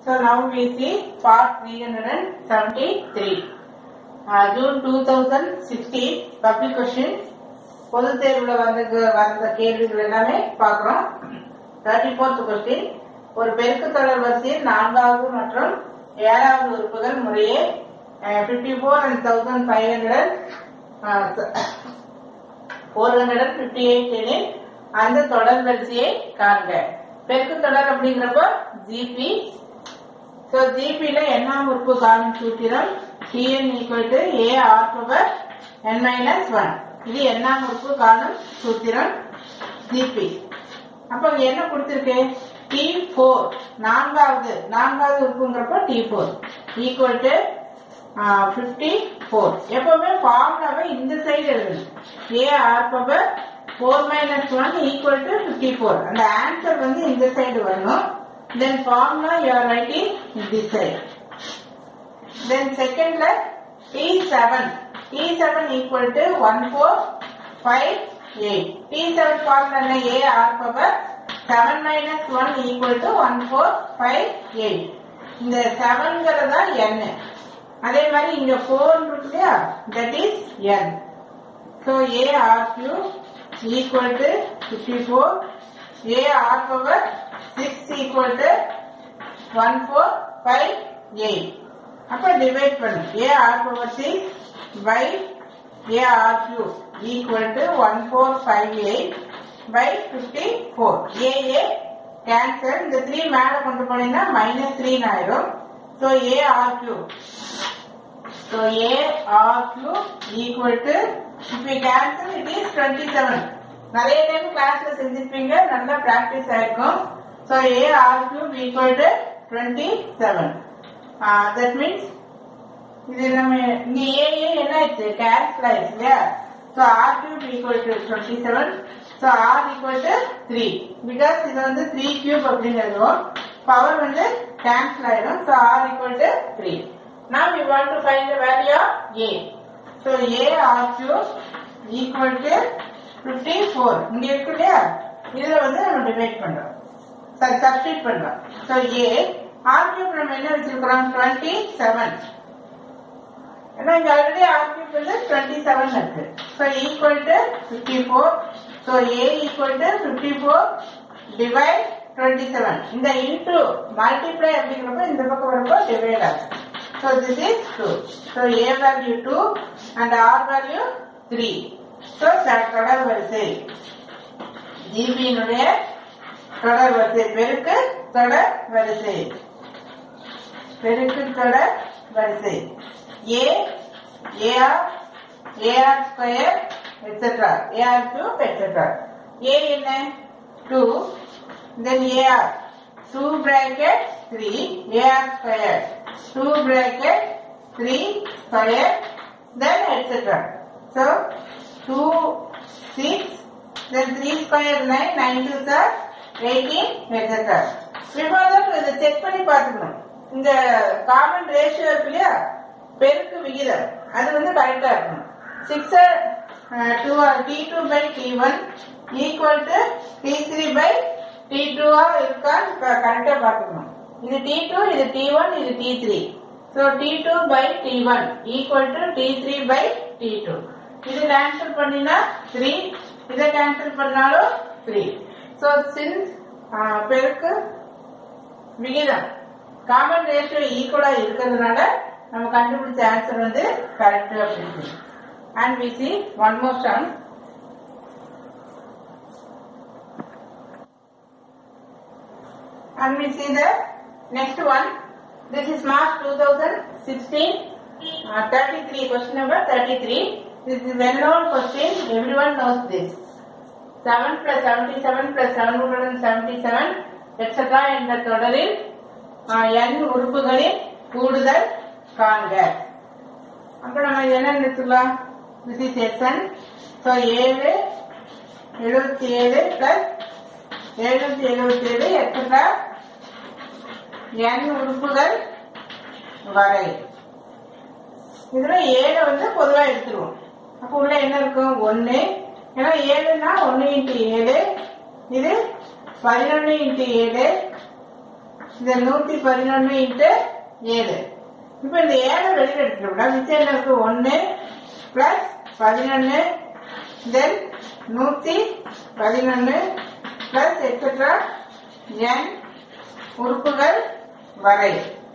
So now we see part 373. Uh, June 2016 public question பொது தேர்வுல வந்து வந்த கேள்விகள் எல்லாமே பார்க்கிறோம் தேர்ட்டி ஃபோர்த் கொஸ்டின் ஒரு பெருக்கு தொடர் வரிசையில் நான்காவது மற்றும் ஏழாவது உறுப்புகள் முறையே fifty four and thousand five hundred four hundred and fifty eight எனில் அந்த தொடர் வரிசையை காண்க பெருக்கு தொடர் அப்படிங்கிறப்போ ஜிபி ஸோ ஜிபியில் என்ன உறுப்பு காணும் சூத்திரம் T N equal to A R power N minus one இது என்ன உறுப்பு காணும் சூத்திரம் ஜிபி அப்ப இங்க என்ன கொடுத்திருக்கு டி ஃபோர் நான்காவது நான்காவது உறுப்புங்கிறப்ப T four equal to fifty four எப்பவுமே ஃபார்முலாவை இந்த சைடு எழுதணும் A R power four minus one equal to fifty four அந்த ஆன்சர் வந்து இந்த சைடு வரணும் then formula you are writing this side then செகண்ட்ல T seven T seven equal to one four five eight T seven formula என்ன A R power seven minus one equal to one four five eight இந்த செவன்கிறதா என் அதே மாதிரி இங்க four இருக்கு இல்லையா that is N so A R cube equal to fifty four A R power six equal to one four five eight அப்ப divide பண்ணு A R power six by A R cube equal to one four five eight by fifty four A A cancel இந்த three மேல கொண்டு போனீங்கன்னா minus த்ரீன்னு ஆயிரும் so A R cube so A R cube equal to if you cancel it is twenty seven நிறைய time கிளாஸ்ல செஞ்சிருப்பீங்க நல்லா பிராக்டிஸ் ஆயிருக்கும் so A R cube equal to twenty seven that means இது நம்ம இங்க ஏ ஏ என்ன ஆயிடுச்சு கேன்சல் ஆயிடுச்சு இல்லையா so R cube equal to twenty seven so R equal to three because இது வந்து த்ரீ கியூப் அப்படின்னு எழுதுவோம் பவர் வந்து கேன்சல் ஆயிடும் so R equal to three Now we want to find the value of A. So A R cube equal to 54. இங்க இருக்கு இல்லையா இதுல வந்து நம்ம டிவைட் பண்றோம் சப்ஸ்டிட் பண்றோம் ஸோ ஏ ஆர் கியூப் நம்ம என்ன வச்சிருக்கிறோம் டுவெண்ட்டி செவன் ஏன்னா இங்க ஆல்ரெடி ஆர் கியூப் வந்து டுவெண்ட்டி செவன் இருக்கு so equal to fifty four so A equal to fifty four divide twenty seven இந்த இன்டூ மல்டிப்ளை அப்படிங்கிறப்ப இந்த பக்கம் வரப்போ டிவைட் ஆகும் So this is 2. So A value 2 and R value 3. So தொடர் வரிசை ஜிபியினுடைய தொடர் வரிசை பெருக்கு தொடர் வரிசை பெருக்கு தொடர் வரிசை A A R A R square etcetera A R cube etcetera A என்ன two then A R two bracket three A R square 2 bracket 3 square then etc. So 2 6 then 3 square 9 9 2 are 18 etc. Before that இதை செக் பண்ணி பார்த்துக்கணும் இந்த காமன் ரேஷியோ இருக்கு இல்லையா பெருக்கு விகிதம் அது வந்து கரெக்டா இருக்கணும் six two T two by T one equal to T three by T டூவா இருக்கான்னு கரெக்டா பார்த்துக்கணும் இது T2, இது T1, இது T3. So T2 by T1 equal to T3 by T2. இது கேன்சல் பண்ணினா 3, இதை கேன்சல் பண்ணாலும் 3. So since பெருக்கு விகிதம் காமன் ரேஷியோ ஈக்குவலா இருக்கிறதுனால நம்ம கண்டுபிடிச்ச ஆன்சர் வந்து கரெக்ட் அப்படின்னு and we see one more sum and we see the next one this is march 2016 uh, 33 question number 33 this is well known question everyone knows this 7 plus 77 plus 777 etc என்ற தொடரில் n உறுப்புகளின் கூடுதல் காண்க அப்ப நம்ம என்ன எடுத்துக்கலாம் this is sn so 7 77 plus 777 etc n உறுப்புகள் வரை இதுல ஏழு வந்து பொதுவா எடுத்துருவோம் அப்ப உள்ள என்ன இருக்கும் ஒன்னு ஏன்னா ஏழுன்னா ஒன்னு இன்ட்டு ஏழு இது பதினொன்னு இன்ட்டு ஏழு இந்த நூத்தி பதினொன்னு இன்ட்டு ஏழு இப்ப இந்த ஏழை வெளியில எடுத்துட்டோம்னா மிச்சம் என்ன இருக்கு ஒன்னு பிளஸ் பதினொன்னு தென் நூத்தி பதினொன்னு பிளஸ் எக்ஸெட்ரா என் உறுப்புகள் வரை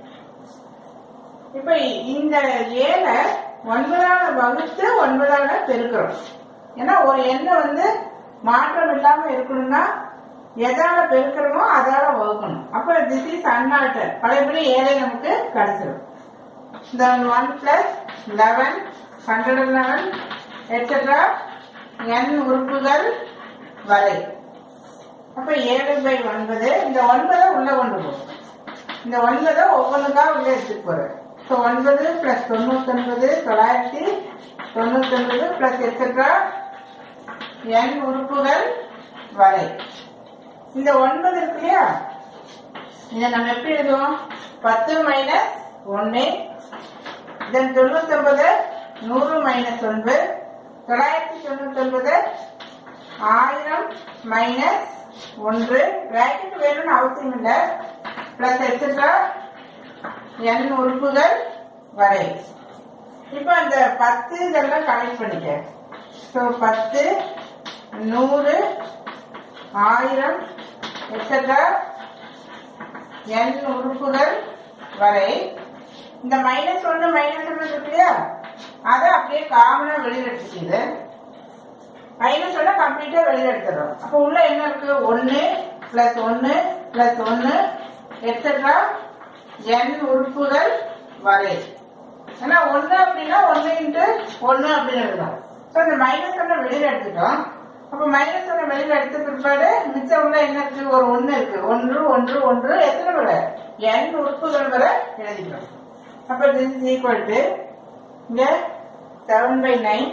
இப்ப இந்த ஏழை ஒன்பதால வகுத்து ஒன்பதால பெருக்கிறோம் ஏன்னா ஒரு எண்ணை வந்து மாற்றம் இல்லாம இருக்கணும்னா எதால பெருக்கிறோமோ அதால வகுக்கணும் அப்ப திஸ் இஸ் அன்ஆல்டர் பழையபடி ஏழை நமக்கு கிடைச்சிடும் இந்த one plus eleven hundred and eleven etcetera n உறுப்புகள் வரை அப்ப ஏழு பை ஒன்பது இந்த ஒன்பதை உள்ள கொண்டு போகும் இந்த ஒன்பதை ஒவ்வொன்றுக்கா உள்ள எடுத்துட்டு போறேன் ஸோ ஒன்பது பிளஸ் தொண்ணூத்தொன்பது தொள்ளாயிரத்தி தொண்ணூத்தொன்பது பிளஸ் எட்ஸெட்ரா என் உறுப்புகள் வரை இந்த ஒன்பது இருக்கு இல்லையா இதை நம்ம எப்படி எழுதுவோம் பத்து மைனஸ் ஒன்னு தென் தொண்ணூத்தொன்பது நூறு மைனஸ் ஒன்பது தொள்ளாயிரத்தி தொண்ணூத்தொன்பது ஆயிரம் மைனஸ் ஒன்று பிராக்கெட் வேணும்னு அவசியம் இல்லை பிளஸ் எக்ஸெட்ரா என் உறுப்புகள் வரை இப்போ அந்த பத்து இதெல்லாம் கலெக்ட் பண்ணிக்க ஸோ பத்து நூறு ஆயிரம் எக்ஸெட்ரா என் உறுப்புகள் வரை இந்த மைனஸ் ஒன்று மைனஸ் ஒன்று இருக்கு இல்லையா அதை அப்படியே காமனா வெளியில எடுத்துக்கிது மைனஸ் ஒன்று கம்ப்ளீட்டா வெளியில எடுத்துடுறோம் அப்போ உள்ள என்ன இருக்கு ஒன்னு பிளஸ் ஒன்னு பிளஸ் ஒன்னு எக்ஸெட்ரா என் உறுப்புகள் வரை ஏன்னா ஒன்று அப்படின்னா ஒன்று இன்ட்டு ஒன்று அப்படின்னு எழுதலாம் ஸோ இந்த மைனஸ் ஒன்று வெளியில எடுத்துட்டோம் அப்போ மைனஸ் ஒன்று வெளியில எடுத்த பிற்பாடு மிச்சம் உள்ள என்ன இருக்கு ஒரு ஒன்று இருக்கு ஒன்று ஒன்று ஒன்று எத்தனை வரை என் உறுப்புகள் வரை எழுதிக்கிறோம் அப்போ திஸ் இஸ் ஈக்குவல் டு இங்க seven by nine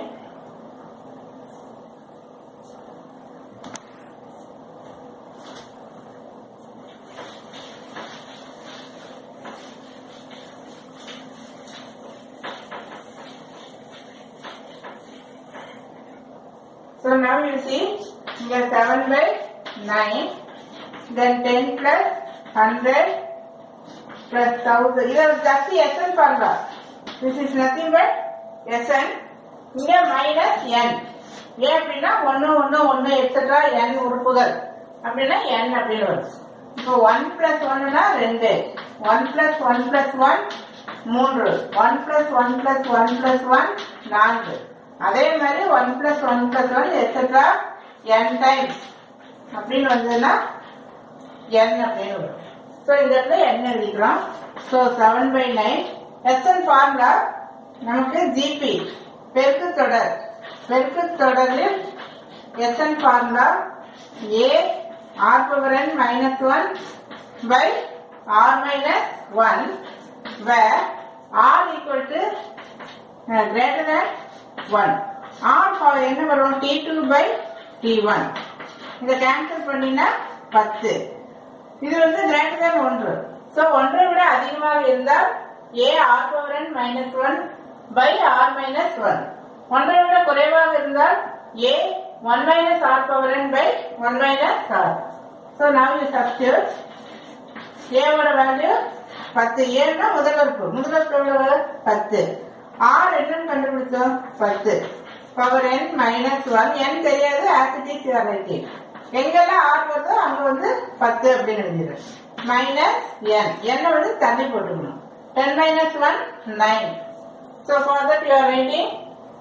So now you see here 7 by 9, then 10 plus 100 plus 1000. Here that's the SN formula. This is nothing but SN. இங்க மைனஸ் என் ஏன் அப்படின்னா ஒன்னு ஒன்னு ஒன்னு எக்ஸட்ரா என் உறுப்புகள் அப்படின்னா என் அப்படின்னு வரும் இப்போ ஒன் பிளஸ் ஒன்னுனா ரெண்டு one plus one plus one மூன்று one plus one plus one plus one நான்கு அதே மாதிரி one plus one plus one extra n times அப்படின்னு வந்ததுன்னா என் அப்படின்னு வரும் ஸோ இந்த இடத்துல என் எழுதிக்கிறோம் so seven by nine SN formula நமக்கு ஜிபி பெருக்கு தொடர் பெருக்கு தொடரில் SN formula a R power N minus one by r minus one where r equal to uh, greater than 1 r for என்ன வரும் t2 by t1 இதை cancel பண்ணினா 10 இது வந்து கிரேட்டர் than 1 சோ ஒன்றை விட அதிகமாக இருந்தால் a r power n minus 1 by r minus 1 ஒன்றை விட குறைவாக இருந்தால் a 1 minus r power n by 1 minus r so now you substitute a ஓட வேல்யூ பத்து ஏன்னா முதல் உறுப்பு முதல் உறுப்பு எவ்வளவு பத்து ஆர் என்னன்னு கண்டுபிடிச்சோம் பத்து பவர் என் மைனஸ் ஒன் என் தெரியாது ஆசிட்டிஸ் வெரைட்டி எங்கெல்லாம் ஆர் வருதோ அங்க வந்து பத்து அப்படின்னு எழுதிடு மைனஸ் என் என்ன வந்து தள்ளி போட்டுக்கணும் ten minus one nine so for that you are writing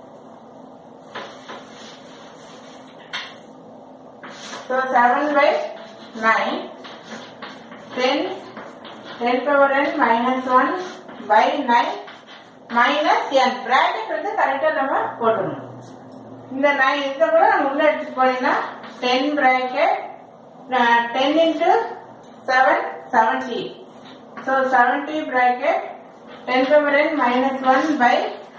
so seven by nine ten 10 power n minus 1 by 9 minus n bracket வந்து கரெக்டா நம்ம போடணும் இந்த 9 இத கூட நம்ம உள்ள எடுத்து போனீங்கன்னா 10 bracket uh, 10 into 7 70 so 70 bracket 10 power n minus 1 by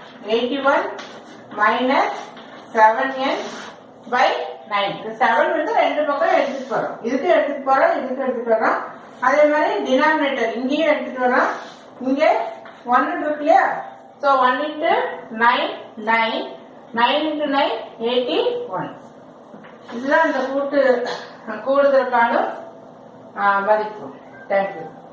81 minus 7n by 9 இந்த 7 வந்து ரெண்டு பக்கம் எடுத்துட்டு போறோம் இதுக்கு எடுத்துட்டு போறோம் இதுக்கு எடுத்துட்டு வரோம் அதே மாதிரி டினாமினேட்டர் இங்கேயும் எடுத்துட்டு வரோம் இங்க ஒன் இருக்கு இல்லையா so one into nine nine nine into nine eighty one இதுதான் இந்த கூட்டு கூடுதலுக்கான மதிப்பு தேங்க்யூ